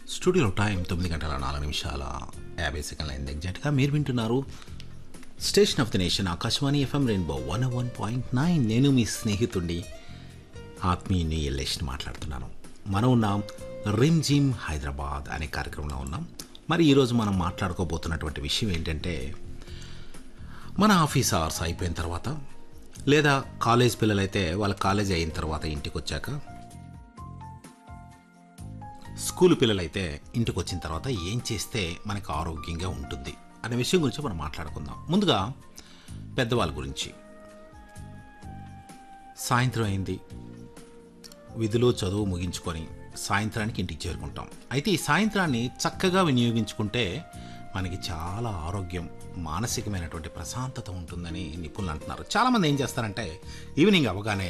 స్టూడియోలో టైం తొమ్మిది గంటల నాలుగు నిమిషాల యాభై సెకండ్ల అయింది ఎగ్జాక్ట్గా మీరు వింటున్నారు station of the nation Akashvani FM rainbow one one point nine నేను మీ స్నేహితుడిని ఆత్మీయుని ఎల్లేష్ని మాట్లాడుతున్నాను మనం ఉన్నాం రిమ్ జిమ్ హైదరాబాద్ అనే కార్యక్రమంలో ఉన్నాం మరి ఈరోజు మనం మాట్లాడుకోబోతున్నటువంటి విషయం ఏంటంటే మన ఆఫీస్ అవర్స్ అయిపోయిన తర్వాత లేదా కాలేజ్ పిల్లలైతే వాళ్ళ కాలేజ్ అయిన తర్వాత ఇంటికి వచ్చాక స్కూల్ పిల్లలైతే ఇంటికి వచ్చిన తర్వాత ఏం చేస్తే మనకు ఆరోగ్యంగా ఉంటుంది అనే విషయం గురించి మనం మాట్లాడుకుందాం ముందుగా పెద్దవాళ్ళ గురించి సాయంత్రం అయింది విధులు చదువు ముగించుకొని సాయంత్రానికి ఇంటికి చేరుకుంటాం అయితే ఈ సాయంత్రాన్ని చక్కగా వినియోగించుకుంటే మనకి చాలా ఆరోగ్యం మానసికమైనటువంటి ప్రశాంతత ఉంటుందని నిపుణులు అంటున్నారు చాలామంది ఏం చేస్తారంటే ఈవినింగ్ అవగానే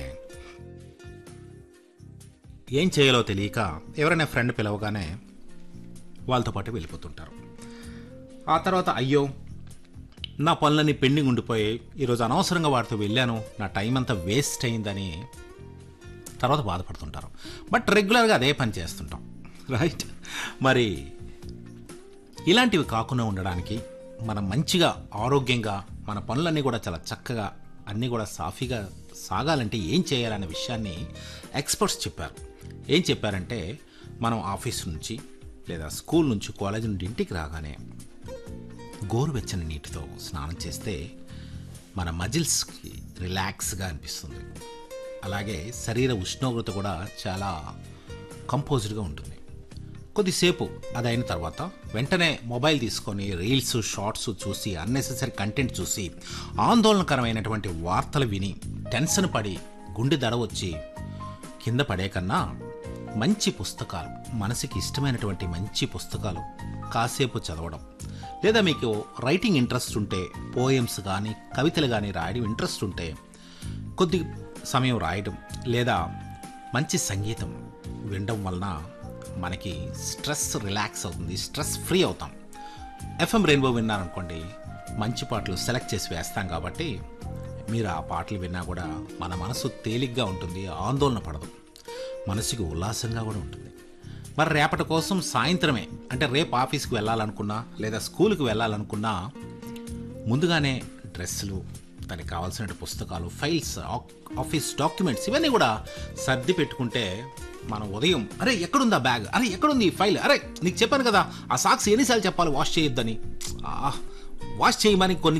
ఏం చేయాలో తెలియక ఎవరైనా ఫ్రెండ్ పిలవగానే వాళ్ళతో పాటు వెళ్ళిపోతుంటారు ఆ తర్వాత అయ్యో నా పనులన్నీ పెండింగ్ ఉండిపోయి ఈరోజు అనవసరంగా వాటితో వెళ్ళాను నా టైం అంతా వేస్ట్ అయిందని తర్వాత బాధపడుతుంటారు బట్ రెగ్యులర్గా అదే పని చేస్తుంటాం రైట్ మరి ఇలాంటివి కాకుండా ఉండడానికి మనం మంచిగా ఆరోగ్యంగా మన పనులన్నీ కూడా చాలా చక్కగా అన్నీ కూడా సాఫీగా సాగాలంటే ఏం చేయాలనే విషయాన్ని ఎక్స్పర్ట్స్ చెప్పారు ఏం చెప్పారంటే మనం ఆఫీస్ నుంచి లేదా స్కూల్ నుంచి కాలేజ్ నుండి ఇంటికి రాగానే గోరువెచ్చని నీటితో స్నానం చేస్తే మన మజిల్స్కి రిలాక్స్గా అనిపిస్తుంది అలాగే శరీర ఉష్ణోగ్రత కూడా చాలా కంపోజ్డ్గా ఉంటుంది కొద్దిసేపు అది అయిన తర్వాత వెంటనే మొబైల్ తీసుకొని రీల్స్ షార్ట్స్ చూసి అన్నెసెసరీ కంటెంట్ చూసి ఆందోళనకరమైనటువంటి వార్తలు విని టెన్షన్ పడి గుండె దడ వచ్చి కింద పడే కన్నా మంచి పుస్తకాలు మనసుకి ఇష్టమైనటువంటి మంచి పుస్తకాలు కాసేపు చదవడం లేదా మీకు రైటింగ్ ఇంట్రెస్ట్ ఉంటే పోయమ్స్ కానీ కవితలు కానీ రాయడం ఇంట్రెస్ట్ ఉంటే కొద్ది సమయం రాయడం లేదా మంచి సంగీతం వినడం వలన మనకి స్ట్రెస్ రిలాక్స్ అవుతుంది స్ట్రెస్ ఫ్రీ అవుతాం ఎఫ్ఎం రెయిన్బో విన్నారనుకోండి మంచి పాటలు సెలెక్ట్ చేసి వేస్తాం కాబట్టి మీరు ఆ పాటలు విన్నా కూడా మన మనసు తేలిగ్గా ఉంటుంది ఆందోళన పడదు మనసుకి ఉల్లాసంగా కూడా ఉంటుంది మరి రేపటి కోసం సాయంత్రమే అంటే రేపు ఆఫీస్కి వెళ్ళాలనుకున్నా లేదా స్కూల్కి వెళ్ళాలనుకున్నా ముందుగానే డ్రెస్సులు దానికి కావాల్సిన పుస్తకాలు ఫైల్స్ ఆఫీస్ డాక్యుమెంట్స్ ఇవన్నీ కూడా సర్ది పెట్టుకుంటే మనం ఉదయం అరే ఎక్కడుందా బ్యాగ్ అరే ఎక్కడుంది ఈ ఫైల్ అరే నీకు చెప్పాను కదా ఆ సాక్స్ ఎన్నిసార్లు చెప్పాలి వాష్ చేయొద్దని ఆ, వాష్ చేయమని కొన్ని